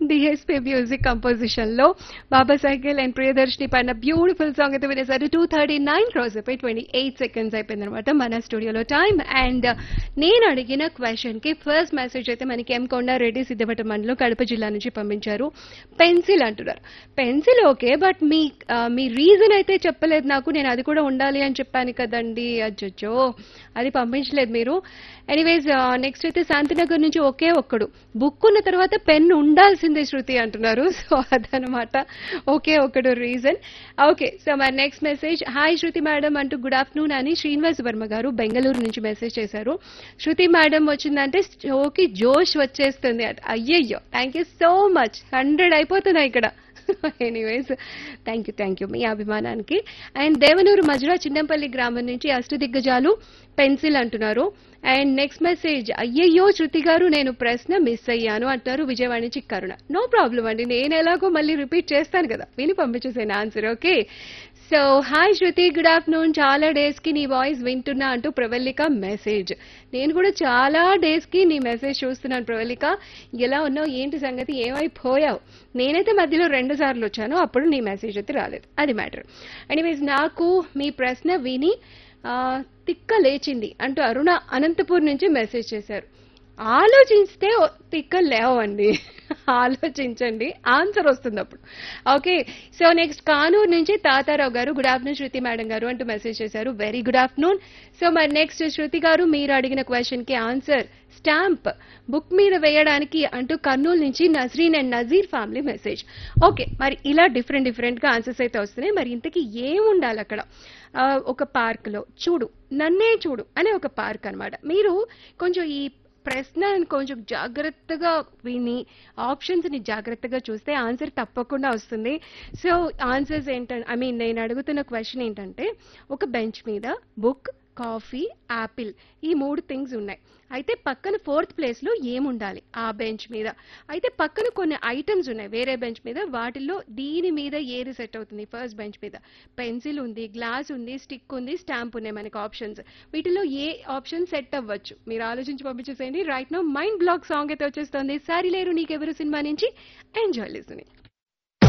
DSP music composition లో బాబా cycle and Priyadarshini పైన beautiful song అయితే వినేసారు టూ థర్టీ నైన్ క్రాస్ అయిపోయి ట్వంటీ ఎయిట్ సెకండ్స్ అయిపోయింది అనమాట మన స్టూడియోలో టైం అండ్ నేను అడిగిన క్వశ్చన్ కి ఫస్ట్ మెసేజ్ అయితే మనకి ఎం కొండారెడ్డి సిద్ధపట్ట మండలం కడప జిల్లా నుంచి పంపించారు పెన్సిల్ అంటున్నారు పెన్సిల్ ఓకే బట్ మీ ఆ, మీ రీజన్ అయితే చెప్పలేదు నాకు నేను అది కూడా ఉండాలి అని చెప్పాను కదండి అచ్చచ్చో అది పంపించలేదు మీరు ఎనీవేస్ నెక్స్ట్ అయితే శాంతినగర్ నుంచి ఒకే ఒక్కడు బుక్ ఉన్న తర్వాత పెన్ ఉండాల్సిందే శృతి అంటున్నారు సో అదనమాట ఒకే ఒక్కడు రీజన్ ఓకే సో మరి next message hi Shruti madam అంటూ గుడ్ ఆఫ్టర్నూన్ అని శ్రీనివాస్ వర్మ గారు బెంగళూరు నుంచి మెసేజ్ చేశారు శృతి మేడం వచ్చిందంటే షోకి జోష్ వచ్చేస్తుంది అట అయ్యయ్యో thank you so much hundred అయిపోతున్నాయి ఇక్కడ anyways thank you thank you మీ అభిమానానికి అండ్ దేవనూరు మజురా చిన్నంపల్లి గ్రామం నుంచి అష్టదిగ్గజాలు పెన్సిల్ అంటున్నారు అండ్ నెక్స్ట్ మెసేజ్ అయ్యయ్యో శృతి గారు నేను ప్రశ్న మిస్ అయ్యాను అంటున్నారు విజయవాడ నుంచి కరుణ నో ప్రాబ్లం అండి నేను ఎలాగో మళ్ళీ రిపీట్ చేస్తాను కదా విని పంపించేసాను answer okay so hi Shruti good afternoon చాలా డేస్ కి నీ వాయిస్ వింటున్నా అంటూ ప్రవల్లిక మెసేజ్ నేను కూడా చాలా డేస్ కి నీ మెసేజ్ చూస్తున్నాను ప్రవల్లిక ఎలా ఉన్నావు ఏంటి సంగతి ఏమైపోయావు నేనైతే మధ్యలో రెండు సార్లు వచ్చాను అప్పుడు నీ మెసేజ్ అయితే రాలేదు అది మ్యాటర్ ఎనీవేస్ నాకు మీ ప్రశ్న విని ఆ, తిక్క లేచింది అంటూ అరుణ అనంతపూర్ నుంచి మెసేజ్ చేశారు ఆలోచిస్తే ఓ తిక్క లేవండి ఆలోచించండి ఆన్సర్ వస్తుంది అప్పుడు ఓకే సో నెక్స్ట్ కానూరు నుంచి తాతారావు గారు గుడ్ ఆఫ్టర్నూన్ శృతి మేడం గారు అంటూ మెసేజ్ చేశారు వెరీ గుడ్ ఆఫ్టర్నూన్ సో మరి నెక్స్ట్ శృతి గారు మీరు అడిగిన క్వశ్చన్ కి ఆన్సర్ స్టాంప్ బుక్ మీద వేయడానికి అంటూ కర్నూలు నుంచి Nazreen and Nazeer family message okay మరి ఇలా డిఫరెంట్ డిఫరెంట్ గా ఆన్సర్స్ అయితే వస్తున్నాయి మరి ఇంతకీ ఏముండాలి అక్కడ ఆ, ఒక పార్క్ లో చూడు నన్నే చూడు అనే ఒక పార్క్ అన్నమాట మీరు కొంచెం ఈ ప్రశ్న కొంచెం జాగ్రత్తగా విని ఆప్షన్స్ ని జాగ్రత్తగా చూస్తే ఆన్సర్ తప్పకుండా వస్తుంది సో ఆన్సర్స్ ఏంటంటే ఐ మీన్ నేను అడుగుతున్న క్వశ్చన్ ఏంటంటే ఒక బెంచ్ మీద బుక్ కాఫీ యాపిల్ ఈ మూడు థింగ్స్ ఉన్నాయి అయితే పక్కన ఫోర్త్ ప్లేస్ లో ఏముండాలి ఆ బెంచ్ మీద అయితే పక్కన కొన్ని ఐటమ్స్ ఉన్నాయి వేరే బెంచ్ మీద వాటిల్లో దీని మీద ఏది సెట్ అవుతుంది ఫస్ట్ బెంచ్ మీద పెన్సిల్ ఉంది గ్లాస్ ఉంది స్టిక్ ఉంది స్టాంప్ ఉన్నాయి మనకి ఆప్షన్స్ వీటిలో ఏ ఆప్షన్ సెట్ అవ్వచ్చు మీరు ఆలోచించి పంపించేసేయండి right no mind block song అయితే వచ్చేస్తుంది సారీ లేరు నీకెవరు సినిమా నుంచి ఎంజాయ్ లిసనింగ్